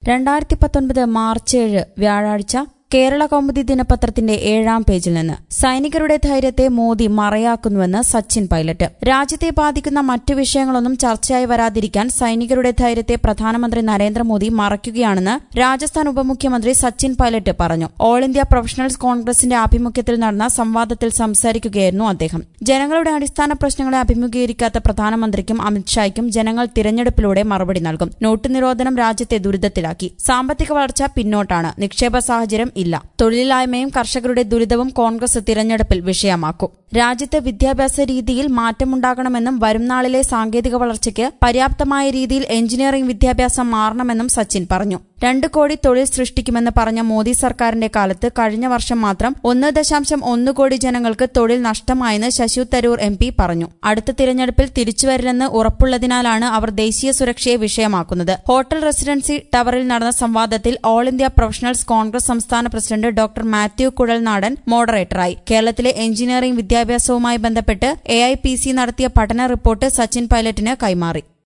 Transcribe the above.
രണ്ടായിരത്തി പത്തൊൻപത് മാർച്ച് ഏഴ് വ്യാഴാഴ്ച കേരള കൗമുദി ദിനപത്രത്തിന്റെ ഏഴാം പേജിൽ നിന്ന് സൈനികരുടെ ധൈര്യത്തെ മോദി മറയാക്കുന്നുവെന്ന് സച്ചിൻ പൈലറ്റ് രാജ്യത്തെ ബാധിക്കുന്ന മറ്റു വിഷയങ്ങളൊന്നും ചർച്ചയായി വരാതിരിക്കാൻ സൈനികരുടെ ധൈര്യത്തെ പ്രധാനമന്ത്രി നരേന്ദ്രമോദി മറയ്ക്കുകയാണെന്ന് രാജസ്ഥാൻ ഉപമുഖ്യമന്ത്രി സച്ചിൻ പൈലറ്റ് പറഞ്ഞു ഓൾ ഇന്ത്യ പ്രൊഫഷണൽസ് കോൺഗ്രസിന്റെ ആഭിമുഖ്യത്തിൽ നടന്ന സംവാദത്തിൽ സംസാരിക്കുകയായിരുന്നു അദ്ദേഹം ജനങ്ങളുടെ അടിസ്ഥാന പ്രശ്നങ്ങളെ അഭിമുഖീകരിക്കാത്ത പ്രധാനമന്ത്രിക്കും അമിത്ഷായ്ക്കും ജനങ്ങൾ തിരഞ്ഞെടുപ്പിലൂടെ മറുപടി നൽകും നോട്ട് നിരോധനം രാജ്യത്തെ ദുരിതത്തിലാക്കി സാമ്പത്തിക വളർച്ച പിന്നോട്ടാണ് നിക്ഷേപ സാഹചര്യം ഇല്ല തൊഴിലില്ലായ്മയും കർഷകരുടെ ദുരിതവും കോൺഗ്രസ് തിരഞ്ഞെടുപ്പിൽ വിഷയമാക്കും രാജ്യത്ത് വിദ്യാഭ്യാസ രീതിയിൽ മാറ്റമുണ്ടാകണമെന്നും വരും നാളിലെ സാങ്കേതിക വളർച്ചയ്ക്ക് പര്യാപ്തമായ രീതിയിൽ എഞ്ചിനീയറിംഗ് വിദ്യാഭ്യാസം മാറണമെന്നും സച്ചിൻ പറഞ്ഞു രണ്ട് കോടി തൊഴിൽ സൃഷ്ടിക്കുമെന്ന് പറഞ്ഞ മോദി സർക്കാരിന്റെ കാലത്ത് കഴിഞ്ഞ വർഷം മാത്രം ഒന്ന് ദശാംശം ഒന്ന് കോടി ജനങ്ങൾക്ക് തൊഴിൽ നഷ്ടമായെന്ന് ശശി തരൂർ എം പി പറഞ്ഞു അടുത്ത തിരഞ്ഞെടുപ്പിൽ തിരിച്ചുവരില്ലെന്ന് ഉറപ്പുള്ളതിനാലാണ് അവർ ദേശീയ സുരക്ഷയെ വിഷയമാക്കുന്നത് ഹോട്ടൽ റെസിഡൻസി ടവറിൽ നടന്ന സംവാദത്തിൽ ഓൾ ഇന്ത്യ പ്രൊഫഷണൽസ് കോൺഗ്രസ് സംസ്ഥാന പ്രസിഡന്റ് ഡോക്ടർ മാത്യു കുഴൽനാടൻ മോഡറേറ്ററായി കേരളത്തിലെ എഞ്ചിനീയറിംഗ് വിദ്യാഭ്യാസവുമായി ബന്ധപ്പെട്ട് എ നടത്തിയ പഠന റിപ്പോർട്ട് സച്ചിൻ പൈലറ്റിന് കൈമാറി